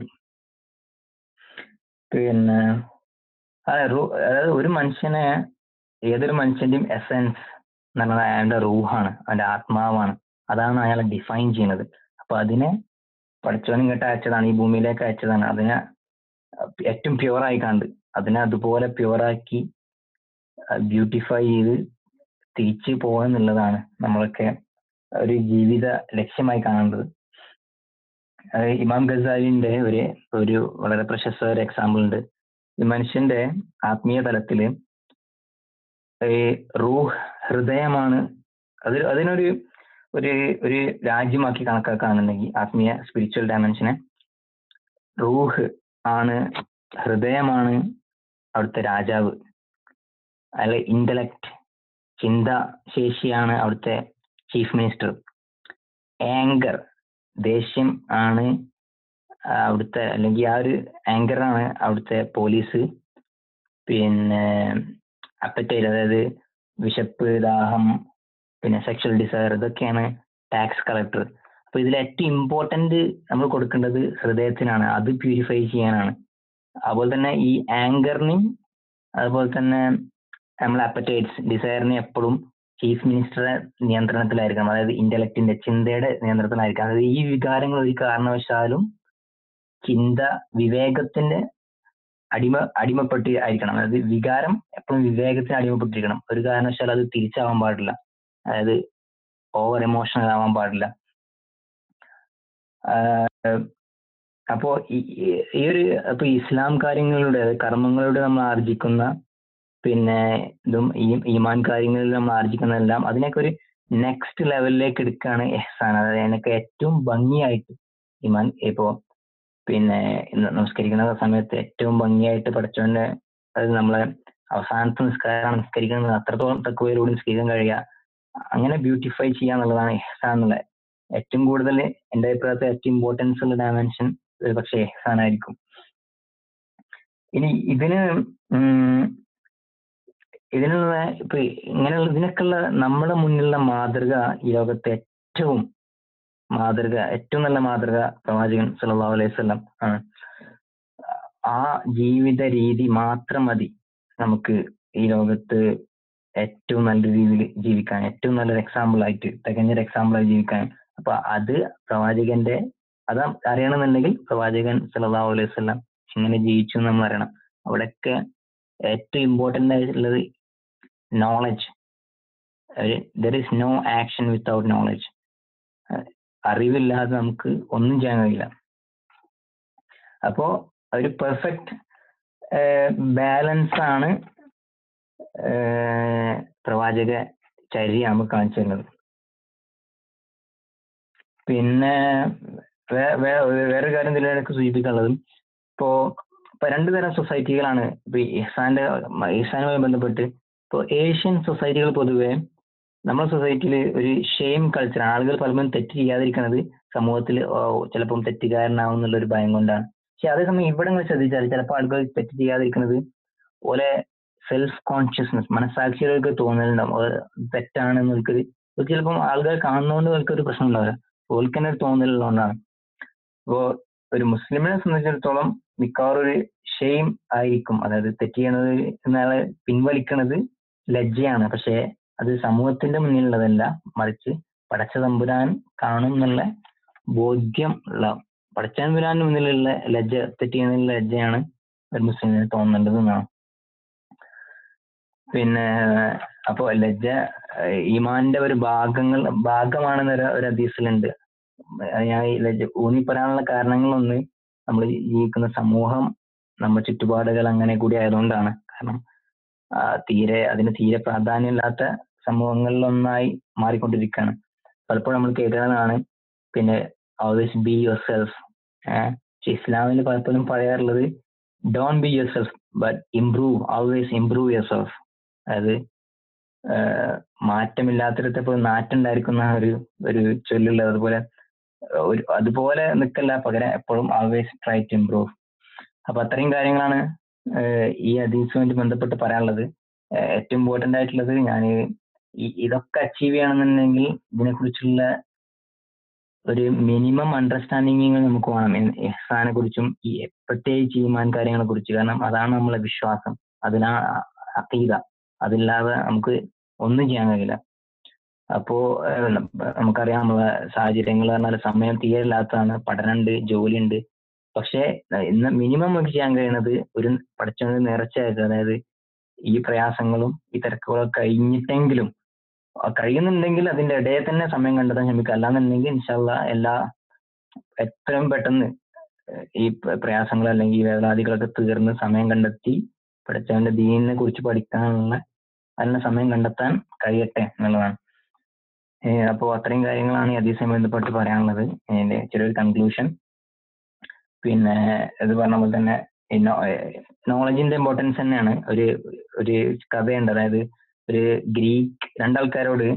പിന്നെ അതായത് ഒരു മനുഷ്യനെ ഏതൊരു മനുഷ്യന്റെയും എസെൻസ് എന്ന് പറഞ്ഞാൽ അയാളുടെ റൂഹാണ് അവന്റെ ആത്മാവാണ് അതാണ് അയാളെ ഡിഫൈൻ ചെയ്യുന്നത് അപ്പൊ അതിനെ പഠിച്ചവൻ ഇങ്ങോട്ട് അയച്ചതാണ് ഈ ഭൂമിയിലേക്ക് അയച്ചതാണ് അതിനെ ഏറ്റവും പ്യുവറായി കണ്ട് അതിനെ അതുപോലെ പ്യുവറാക്കി ബ്യൂട്ടിഫൈ ചെയ്ത് തിരിച്ചു പോകുക എന്നുള്ളതാണ് നമ്മളൊക്കെ ഒരു ജീവിത ലക്ഷ്യമായി കാണേണ്ടത് ഇമാം ഗസാലിന്റെ ഒരു ഒരു വളരെ പ്രശസ്ത ഒരു എക്സാമ്പിൾ ഉണ്ട് ഈ മനുഷ്യന്റെ ആത്മീയ തലത്തില് റൂഹ് ഹൃദയമാണ് അത് അതിനൊരു ഒരു ഒരു രാജ്യമാക്കി കണക്കാക്കുകയാണെന്നുണ്ടെങ്കിൽ ആത്മീയ സ്പിരിച്വൽ ഡയമെൻഷനെ റൂഹ് ആണ് ഹൃദയമാണ് അവിടുത്തെ രാജാവ് അല്ലെ ഇന്റലക്ട് ചിന്താശേഷിയാണ് അവിടുത്തെ ചീഫ് മിനിസ്റ്റർ ആങ്കർ ദേഷ്യം ആണ് അവിടുത്തെ അല്ലെങ്കിൽ ആ ഒരു ആങ്കറാണ് അവിടുത്തെ പോലീസ് പിന്നെ അപ്പറ്റൈറ്റ് അതായത് വിശപ്പ് ദാഹം പിന്നെ സെക്ഷൽ ഡിസയർ ഇതൊക്കെയാണ് ടാക്സ് കളക്ടർ അപ്പൊ ഇതിൽ ഏറ്റവും ഇമ്പോർട്ടന്റ് നമ്മൾ കൊടുക്കേണ്ടത് ഹൃദയത്തിനാണ് അത് പ്യൂരിഫൈ ചെയ്യാനാണ് അതുപോലെ തന്നെ ഈ ആങ്കറിനെയും അതുപോലെ തന്നെ നമ്മൾ അപ്പറ്റൈറ്റ്സ് ഡിസയറിനെ എപ്പോഴും ചീഫ് മിനിസ്റ്ററുടെ നിയന്ത്രണത്തിലായിരിക്കണം അതായത് ഇന്റലക്റ്റിന്റെ ചിന്തയുടെ നിയന്ത്രണത്തിലായിരിക്കണം അതായത് ഈ വികാരങ്ങൾ ഒരു കാരണവശാലും ചിന്ത വിവേകത്തിന്റെ അടിമ അടിമപ്പെട്ട് ആയിരിക്കണം അതായത് വികാരം എപ്പോഴും വിവേകത്തിന് അടിമപ്പെട്ടിരിക്കണം ഒരു കാരണവശാലും അത് തിരിച്ചാവാൻ പാടില്ല അതായത് ഓവർ എമോഷണൽ ആവാൻ പാടില്ല അപ്പോ ഈ ഒരു ഇപ്പൊ ഇസ്ലാം കാര്യങ്ങളുടെ കർമ്മങ്ങളുടെ നമ്മൾ ആർജിക്കുന്ന പിന്നെ ഇതും ഈ ഈമാൻ കാര്യങ്ങളിൽ നമ്മൾ ആർജിക്കുന്നതെല്ലാം അതിനൊക്കെ ഒരു നെക്സ്റ്റ് ലെവലിലേക്ക് എടുക്കുകയാണ് എഹ്സാൻ അതായത് അതിനൊക്കെ ഏറ്റവും ഭംഗിയായിട്ട് ഈമാൻ ഇപ്പോ പിന്നെ നമസ്കരിക്കുന്ന സമയത്ത് ഏറ്റവും ഭംഗിയായിട്ട് പഠിച്ചവന്റെ അതായത് നമ്മളെ അവസാനത്തെ നിസ്കാരമാണ് നിസ്കരിക്കുന്നത് അത്രത്തോളം തക്കുവയിലൂടെ നിസ്കരിക്കാൻ കഴിയുക അങ്ങനെ ബ്യൂട്ടിഫൈ ചെയ്യുക എന്നുള്ളതാണ് എഹ്സാൻ എന്നുള്ള ഏറ്റവും കൂടുതൽ എന്റെ അഭിപ്രായത്തിൽ ഏറ്റവും ഇമ്പോർട്ടൻസ് ഉള്ള ഡയമെൻഷൻ പക്ഷേ എഹ്സാൻ ആയിരിക്കും ഇനി ഇതിന് ഇതിനുള്ള ഇപ്പൊ ഇങ്ങനെയുള്ള ഇതിനൊക്കെയുള്ള നമ്മുടെ മുന്നിലുള്ള മാതൃക ഈ ലോകത്തെ ഏറ്റവും മാതൃക ഏറ്റവും നല്ല മാതൃക പ്രവാചകൻ സല്ലല്ലാഹു അലൈഹി വസല്ലം ആണ് ആ ജീവിത രീതി മാത്രം മതി നമുക്ക് ഈ ലോകത്ത് ഏറ്റവും നല്ല രീതിയിൽ ജീവിക്കാൻ ഏറ്റവും നല്ലൊരു എക്സാമ്പിൾ ആയിട്ട് തികഞ്ഞൊരു എക്സാമ്പിൾ ആയി ജീവിക്കാൻ അപ്പൊ അത് പ്രവാചകന്റെ അത് അറിയണമെന്നുണ്ടെങ്കിൽ പ്രവാചകൻ സല്ലല്ലാഹു അലൈഹി വസല്ലം എങ്ങനെ ജീവിച്ചു എന്ന് നമ്മൾ അറിയണം അവിടെയൊക്കെ ഏറ്റവും ഇമ്പോർട്ടന്റ് ആയിട്ടുള്ളത് knowledge there is no action without knowledge അറിവില്ലാതെ നമുക്ക് ഒന്നും ചെയ്യാൻ കഴിയില്ല അപ്പോ ഒരു പെർഫെക്റ്റ് ബാലൻസ് ആണ് പ്രവാചക ചര്യ നമുക്ക് കാണിച്ചു തരുന്നത് പിന്നെ വേറൊരു കാര്യം ഇതിലേക്ക് സൂചിപ്പിക്കാനുള്ളത് ഇപ്പോ ഇപ്പൊ രണ്ടു തരം സൊസൈറ്റികളാണ് ഇപ്പൊ ഇഹ്സാന്റെ ഇഹ്സാനുമായി ബന്ധപ്പെട്ട് ഇപ്പൊ ഏഷ്യൻ സൊസൈറ്റികൾ പൊതുവെ നമ്മുടെ സൊസൈറ്റിയിൽ ഒരു ഷെയിം കൾച്ചറാണ് ആളുകൾ പലപ്പോഴും തെറ്റ് ചെയ്യാതിരിക്കുന്നത് സമൂഹത്തിൽ ചിലപ്പം തെറ്റുകാരനാവും എന്നുള്ള ഒരു ഭയം കൊണ്ടാണ് പക്ഷെ അതേസമയം ഇവിടെ നിങ്ങൾ ശ്രദ്ധിച്ചാൽ ചിലപ്പോൾ ആളുകൾ തെറ്റ് ചെയ്യാതിരിക്കുന്നത് ഓലെ സെൽഫ് കോൺഷ്യസ്നെസ് മനസാക്ഷികൾക്ക് തോന്നലുണ്ടാവും തെറ്റാണെന്ന് നിൽക്കത് ചിലപ്പം ആളുകൾ കാണുന്നതുകൊണ്ട് നിൽക്കൊരു പ്രശ്നം ഉണ്ടാവില്ല ഓൽക്ക് തന്നെ ഒരു തോന്നലുള്ളതുകൊണ്ടാണ് അപ്പോ ഒരു മുസ്ലിമിനെ സംബന്ധിച്ചിടത്തോളം മിക്കവാറും ഒരു ഷെയിം ആയിരിക്കും അതായത് തെറ്റ് ചെയ്യണത് എന്നാളെ പിൻവലിക്കണത് ലജ്ജയാണ് പക്ഷെ അത് സമൂഹത്തിന്റെ മുന്നിലുള്ളതല്ല മറിച്ച് പടച്ച തമ്പുരാൻ കാണും എന്നുള്ള ബോധ്യം ഉള്ള പടച്ച തമ്പുരാന്റെ മുന്നിലുള്ള ലജ്ജ തെറ്റ് ചെയ്യുന്നതിലുള്ള ലജ്ജയാണ് ഒരു മുസ്ലിമിന് തോന്നേണ്ടത് എന്നാണ് പിന്നെ അപ്പോ ലജ്ജ ഈമാന്റെ ഒരു ഭാഗങ്ങൾ ഭാഗമാണെന്ന് ഒരു ഹദീസിലുണ്ട് ഞാൻ ഈ ലജ്ജ ഊന്നി പറയാനുള്ള കാരണങ്ങളൊന്ന് നമ്മൾ ജീവിക്കുന്ന സമൂഹം നമ്മുടെ ചുറ്റുപാടുകൾ അങ്ങനെ കൂടി ആയതുകൊണ്ടാണ് കാരണം തീരെ അതിന് തീരെ പ്രാധാന്യമില്ലാത്ത സമൂഹങ്ങളിലൊന്നായി മാറിക്കൊണ്ടിരിക്കുകയാണ് പലപ്പോഴും നമ്മൾ കേൾക്കുന്നതാണ് പിന്നെ ഓൾവേസ് ബി യുവർ സെൽഫ് പക്ഷെ ഇസ്ലാമിൽ പലപ്പോഴും പറയാറുള്ളത് don't be yourself but improve always improve yourself അതായത് മാറ്റമില്ലാത്തിടത്ത് ഇപ്പോൾ നാറ്റുണ്ടായിരിക്കുന്ന ഒരു ഒരു ചൊല്ലുള്ളത് അതുപോലെ ഒരു അതുപോലെ നിൽക്കല്ല പകരം എപ്പോഴും ആൾവേസ് ട്രൈ ടു ഇംപ്രൂവ് അപ്പൊ അത്രയും കാര്യങ്ങളാണ് ഏഹ് ഈ ഹദീസുമായിട്ട് ബന്ധപ്പെട്ട് പറയാനുള്ളത് ഏഹ് ഏറ്റവും ഇമ്പോർട്ടന്റ് ആയിട്ടുള്ളത് ഞാൻ ഇതൊക്കെ അച്ചീവ് ചെയ്യണമെന്നുണ്ടെങ്കിൽ ഇതിനെക്കുറിച്ചുള്ള ഒരു മിനിമം അണ്ടർസ്റ്റാൻഡിങ് നമുക്ക് വേണം ഇഹ്സാനെ കുറിച്ചും ഈ പ്രത്യേകിച്ച് ഈമാൻ കാര്യങ്ങളെ കുറിച്ച് കാരണം അതാണ് നമ്മളെ വിശ്വാസം അതിനാ അക്കീത അതില്ലാതെ നമുക്ക് ഒന്നും ചെയ്യാൻ കഴിയില്ല അപ്പോ ഏഹ് നമുക്കറിയാം നമ്മളെ സാഹചര്യങ്ങൾ പറഞ്ഞാൽ സമയം തീരെ ഇല്ലാത്തതാണ് പഠനമുണ്ട് ജോലിയുണ്ട് പക്ഷേ ഇന്ന് മിനിമം നമുക്ക് ചെയ്യാൻ കഴിയുന്നത് ഒരു പഠിച്ചവന് നേർച്ചയായിട്ട് അതായത് ഈ പ്രയാസങ്ങളും ഈ തിരക്കുകളും കഴിഞ്ഞിട്ടെങ്കിലും ആ കഴിയുന്നുണ്ടെങ്കിൽ അതിന്റെ ഇടയിൽ തന്നെ സമയം കണ്ടെത്താൻ ശ്രമിക്കുക അല്ലാന്നുണ്ടെങ്കിൽ ഇൻഷാല്ല എല്ലാ എത്രയും പെട്ടെന്ന് ഈ പ്ര- പ്രയാസങ്ങൾ അല്ലെങ്കിൽ ഈ വേദനാദികളൊക്കെ തീർന്ന് സമയം കണ്ടെത്തി പഠിച്ചവന്റെ ദീനിനെ കുറിച്ച് പഠിക്കാനുള്ള അതിനുള്ള സമയം കണ്ടെത്താൻ കഴിയട്ടെ എന്നുള്ളതാണ് ഏഹ് അപ്പോ അത്രയും കാര്യങ്ങളാണ് ഈ ഹദീസുമായി ബന്ധപ്പെട്ട് പറയാനുള്ളത് അതിന്റെ ചെറിയൊരു കൺക്ലൂഷൻ പിന്നെ ഇത് പറഞ്ഞ പോലെ തന്നെ നോളജിന്റെ ഇമ്പോർട്ടൻസ് തന്നെയാണ് ഒരു ഒരു കഥയുണ്ട് അതായത് ഒരു ഗ്രീക്ക് രണ്ടാൾക്കാരോട്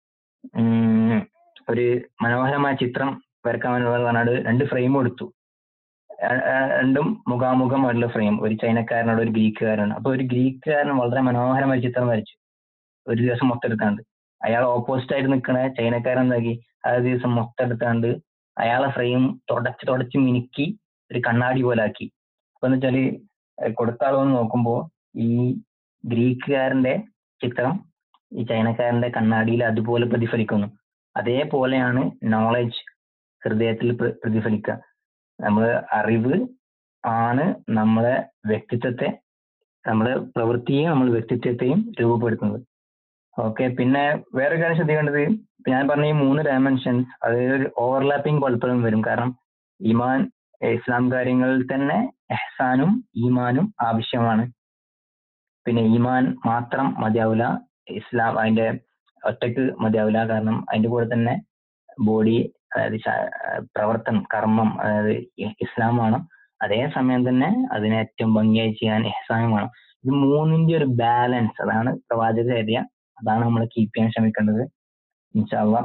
ഉം, ഒരു മനോഹരമായ ചിത്രം വരക്കാൻ വേണ്ടി പറഞ്ഞാട് രണ്ട് ഫ്രെയിം കൊടുത്തു ആ- ആ രണ്ടും മുഖാമുഖമായിട്ടുള്ള ഫ്രെയിം ഒരു ചൈനക്കാരനോട് ഒരു ഗ്രീക്കുകാരനാണ് അപ്പൊ ഒരു ഗ്രീക്കുകാരൻ വളരെ മനോഹരമായ ചിത്രം വരച്ചു ഒരു ദിവസം മൊത്തം എടുക്കാണ്ട് അയാൾ ഓപ്പോസിറ്റ് ആയിട്ട് നിൽക്കണ ചൈനക്കാരൻ എന്താക്കി ആ ദിവസം മൊത്തം എടുത്താണ്ട് അയാളെ ഫ്രെയിം തുടച്ച് തുടച്ച് മിനുക്കി ഒരു കണ്ണാടി പോലെ ആക്കി അപ്പൊ എന്ന് വെച്ചാല് ഏഹ് കൊടുത്ത ആളൊന്ന് നോക്കുമ്പോ ഈ ഗ്രീക്കുകാരന്റെ ചിത്രം ഈ ചൈനക്കാരന്റെ കണ്ണാടിയിൽ അതുപോലെ പ്രതിഫലിക്കുന്നു അതേപോലെയാണ് നോളജ് ഹൃദയത്തിൽ പ്ര- പ്രതിഫലിക്കുക നമ്മൾ അറിവ് ആണ് നമ്മളെ വ്യക്തിത്വത്തെ നമ്മുടെ പ്രവൃത്തിയെയും നമ്മൾ വ്യക്തിത്വത്തെയും രൂപപ്പെടുത്തുന്നത് ഓക്കെ പിന്നെ വേറെ കാര്യം ശ്രദ്ധിക്കേണ്ടത് ഇപ്പൊ ഞാൻ പറഞ്ഞ ഈ മൂന്ന് ഡയമെൻഷൻസ് അത് ഒരു ഓവർലാപ്പിംഗ് പലപ്പോഴും വരും കാരണം ഈമാൻ ഇസ്ലാം കാര്യങ്ങളിൽ തന്നെ എഹ്സാനും ഈമാനും ആവശ്യമാണ് പിന്നെ ഈമാൻ മാത്രം മതിയാവില്ല ഇസ്ലാം അതിന്റെ ഒറ്റക്ക് മതിയാവില്ല കാരണം അതിന്റെ കൂടെ തന്നെ ബോഡി അതായത് ശ- പ്രവർത്തനം കർമ്മം അതായത് ഇ- ഇസ്ലാം വേണം അതേ സമയം തന്നെ അതിനെ ഏറ്റവും ഭംഗിയായി ചെയ്യാൻ എഹ്സാനും വേണം ഇത് മൂന്നിന്റെ ഒരു ബാലൻസ് അതാണ് പ്രവാചക ചര്യ അതാണ് നമ്മൾ കീപ്പ് ചെയ്യാൻ ശ്രമിക്കേണ്ടത് ഇൻഷാല്ല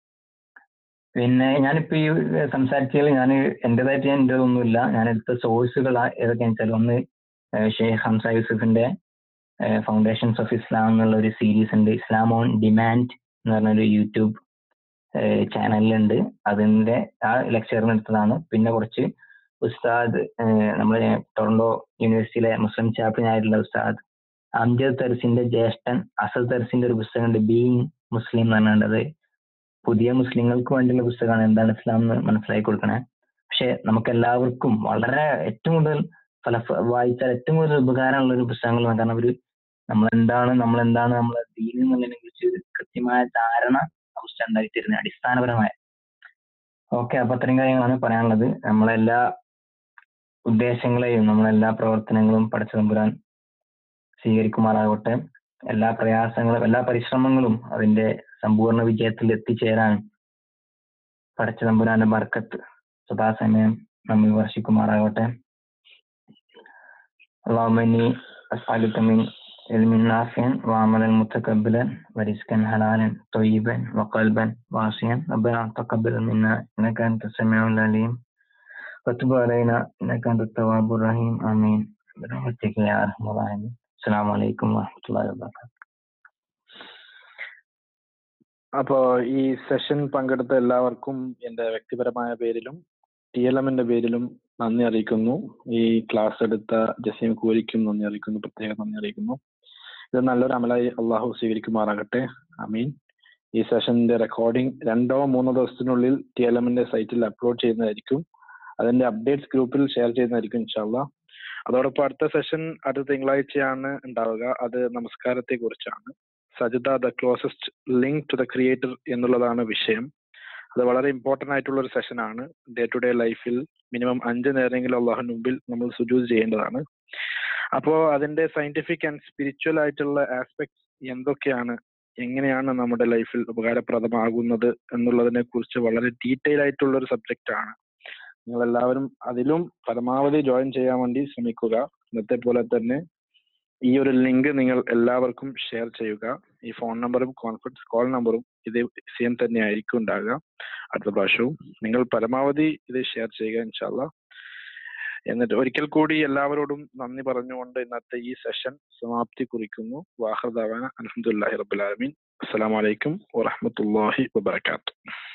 പിന്നെ ഞാനിപ്പോ ഈ സംസാരിച്ചതിൽ ഞാൻ എന്റേതായിട്ട് ഞാൻ എന്റേതൊന്നുമില്ല ഞാൻ എടുത്ത സോഴ്സുകൾ ഏതൊക്കെയാണെന്ന് വെച്ചാൽ ഒന്ന് ഏഹ് ഷെയ്ഖ് ഹംസ യൂസുഫിന്റെ ഫൗണ്ടേഷൻസ് ഓഫ് ഇസ്ലാം എന്നുള്ള ഒരു സീരീസ് ഉണ്ട് ഇസ്ലാം ഓൺ ഡിമാൻഡ് എന്ന് പറഞ്ഞൊരു യൂട്യൂബ് ചാനലിലുണ്ട് അതിന്റെ ആ ലെക്ചറിന് എടുത്തതാണ് പിന്നെ കുറച്ച് ഉസ്താദ് ഏഹ് നമ്മുടെ ടൊറന്റോ യൂണിവേഴ്സിറ്റിയിലെ മുസ്ലിം ചാപ്റ്ററിനായിട്ടുള്ള ഉസ്താദ് അംജദ് തെർസിന്റെ ജ്യേഷ്ഠൻ അസദ് തെർസിന്റെ ഒരു പുസ്തകമുണ്ട് ബീങ് മുസ്ലിം എന്ന് പറഞ്ഞാണ്ട് അത് പുതിയ മുസ്ലിങ്ങൾക്ക് വേണ്ടിയുള്ള പുസ്തകമാണ് എന്താണ് ഇസ്ലാം എന്ന് മനസ്സിലാക്കി കൊടുക്കണേ പക്ഷെ നമുക്ക് എല്ലാവർക്കും വളരെ ഏറ്റവും കൂടുതൽ ഫല വായിച്ചാൽ ഏറ്റവും കൂടുതൽ ഉപകാരമുള്ള ഒരു പുസ്തകങ്ങളാണ് കാരണം ഒരു നമ്മൾ എന്താണ് നമ്മൾ എന്താണ് നമ്മളെ ദീൻ എന്നുള്ളതിനെ കുറിച്ച് ഒരു കൃത്യമായ ധാരണ ആ പുസ്തകം ഉണ്ടാക്കി തരുന്നത് അടിസ്ഥാനപരമായ ഓക്കെ അപ്പൊ അത്രയും കാര്യങ്ങളാണ് പറയാനുള്ളത് നമ്മളെല്ലാ ഉദ്ദേശങ്ങളെയും നമ്മളെല്ലാ പ്രവർത്തനങ്ങളും പഠിച്ചതമ്പുരാൻ സ്വീകരിക്കുമാറാകട്ടെ എല്ലാ പ്രയാസങ്ങളും എല്ലാ പരിശ്രമങ്ങളും അതിന്റെ സമ്പൂർണ്ണ വിജയത്തിൽ എത്തിച്ചേരാൻ പടച്ചതമ്പുരാന്റെ ബർക്കത്ത് സദാസമയം നമ്മിൽ വർഷിക്കുമാറാകട്ടെ اللهم إني أسألك من علم نافع وعملا متقبلا ورزقا حلالا طيبا وقلبا واسعا ربنا تقبل منا إنك أنت السميع العليم وتب علينا إنك أنت التواب الرحيم آمين برحمتك يا أرحم الراحمين السلام عليكم ورحمة الله وبركاته
അപ്പോ ഈ സെഷൻ പങ്കെടുത്ത എല്ലാവർക്കും എന്റെ വ്യക്തിപരമായ പേരിലും ടി എൽ എമ്മിന്റെ പേരിലും നന്ദി അറിയിക്കുന്നു ഈ ക്ലാസ് എടുത്ത ജസീം കൂലിക്കും നന്ദി അറിയിക്കുന്നു പ്രത്യേകം നന്ദി അറിയിക്കുന്നു ഇത് നല്ലൊരു അമലായി അള്ളാഹു സ്വീകരിക്കുമാറാകട്ടെ അമീൻ ഈ സെഷന്റെ റെക്കോർഡിംഗ് രണ്ടോ മൂന്നോ ദിവസത്തിനുള്ളിൽ ടി എൽ എമ്മിന്റെ സൈറ്റിൽ അപ്ലോഡ് ചെയ്യുന്നതായിരിക്കും അതിന്റെ അപ്ഡേറ്റ്സ് ഗ്രൂപ്പിൽ ഷെയർ ചെയ്യുന്നതായിരിക്കും ഇൻഷാല്ല അതോടൊപ്പം അടുത്ത സെഷൻ അടുത്ത തിങ്കളാഴ്ചയാണ് ഉണ്ടാവുക അത് നമസ്കാരത്തെ കുറിച്ചാണ് സജിത the closest link to the creator എന്നുള്ളതാണ് വിഷയം അത് വളരെ ഇമ്പോർട്ടന്റ് ആയിട്ടുള്ള ഒരു സെഷൻ ആണ് ഡേ ടു ഡേ ലൈഫിൽ മിനിമം അഞ്ച് നേരമെങ്കിലും അള്ളാഹുവിന് മുമ്പിൽ നമ്മൾ സുജൂസ് ചെയ്യേണ്ടതാണ് അപ്പോൾ അതിന്റെ സയന്റിഫിക് ആൻഡ് സ്പിരിച്വൽ ആയിട്ടുള്ള ആസ്പെക്ട്സ് എന്തൊക്കെയാണ് എങ്ങനെയാണ് നമ്മുടെ ലൈഫിൽ ഉപകാരപ്രദമാകുന്നത് എന്നുള്ളതിനെ കുറിച്ച് വളരെ ഡീറ്റെയിൽ ആയിട്ടുള്ള ഒരു സബ്ജക്റ്റ് ആണ് നിങ്ങൾ എല്ലാവരും അതിലും പരമാവധി ജോയിൻ ചെയ്യാൻ വേണ്ടി ശ്രമിക്കുക ഇന്നത്തെ പോലെ തന്നെ ഈ ഒരു ലിങ്ക് നിങ്ങൾ എല്ലാവർക്കും ഷെയർ ചെയ്യുക ഈ ഫോൺ നമ്പറും കോൺഫറൻസ് കോൾ നമ്പറും ഇത് സെയിം തന്നെ ആയിരിക്കും ഉണ്ടാകുക അടുത്ത പ്രാവശ്യവും നിങ്ങൾ പരമാവധി ഇത് ഷെയർ ചെയ്യുക ഇൻഷാല്ല എന്നിട്ട് ഒരിക്കൽ കൂടി എല്ലാവരോടും നന്ദി പറഞ്ഞുകൊണ്ട് ഇന്നത്തെ ഈ സെഷൻ സമാപ്തി കുറിക്കുന്നു വാഹർദാവാന അലഹമുല്ലാഹി റബുലാലമീൻ അസ്സലാമലൈക്കും വറഹമത്തല്ലാഹി വബർക്കാത്തു